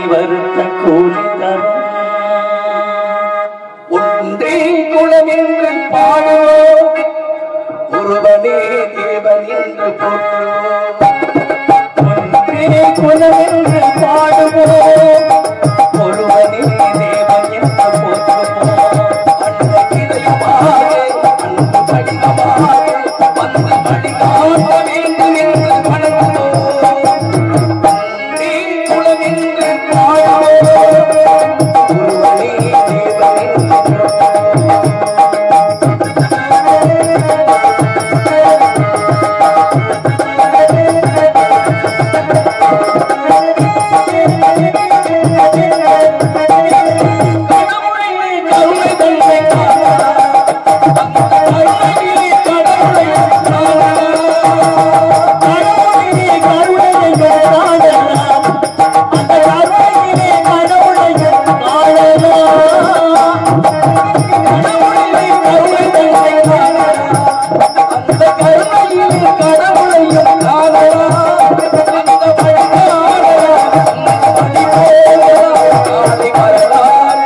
வருத்த கூலி தரும் ஒன்றே குலம் என்று பாடுவோம் ஒருவனே தேவன் என்று போற்றுவோம் ஒன்றே குலமென்று பாடுவோம் ஒருவனே தேவன் என்று போற்றுவோம் அன்பு இதயமாக அன்பு கடிதமாக வந்து வழிகாட்ட வேண்டும் என்று வணங்குவோம் ஒன்றே குலம் என்று பாடுவோம் ஒருவனே தேவன் என்று போற்றுவோம் கடவுளை கருணை தன்னை கருணையிலே கடவுளை கடவுளிலே கருணையை காணலாம் அந்த கருணையிலே கடவுளை காணலாம் கடவுளை கருணை தன்னை அந்த கருணையிலே கடவுளையும் காணலாம் அந்த வழி காணலாம் அந்த வழி போகலாம் காலை வரலாறு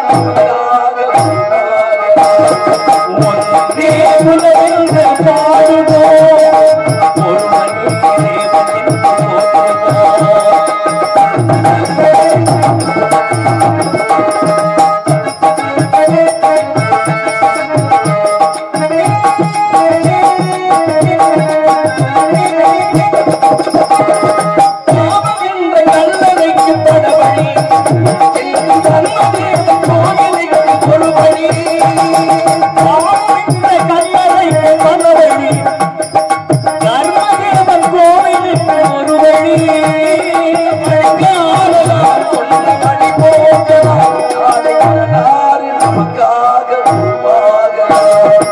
ஒன்றே உலகென்று பாடுவோம் ஒருவனே தேவன் என்று போற்றுவோம் பாவம் என்ற கல்லறைக்கு படவழி எல்லாம் தன்மதேச கோவிலைக்கு கொழுவழி பாவமின்ற கல்லறைக்கு பலவழி கர்மதேவன் கோவிலுக்கு ஒரு வழி காணலாம் கொண்ட வழி போகலாம் காலை வரலாறு நமக்காக உருவாகலாம்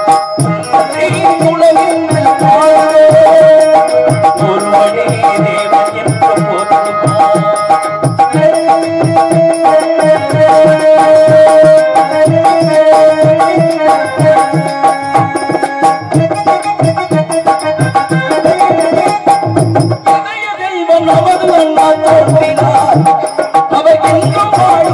உலகில் வாழ்வோம் ஒருவனே தேவன் என்று போற்றுவோம் இதய தெய்வம் நமது அண்ணா தோன்றினார் அவர் எங்கும் வாழ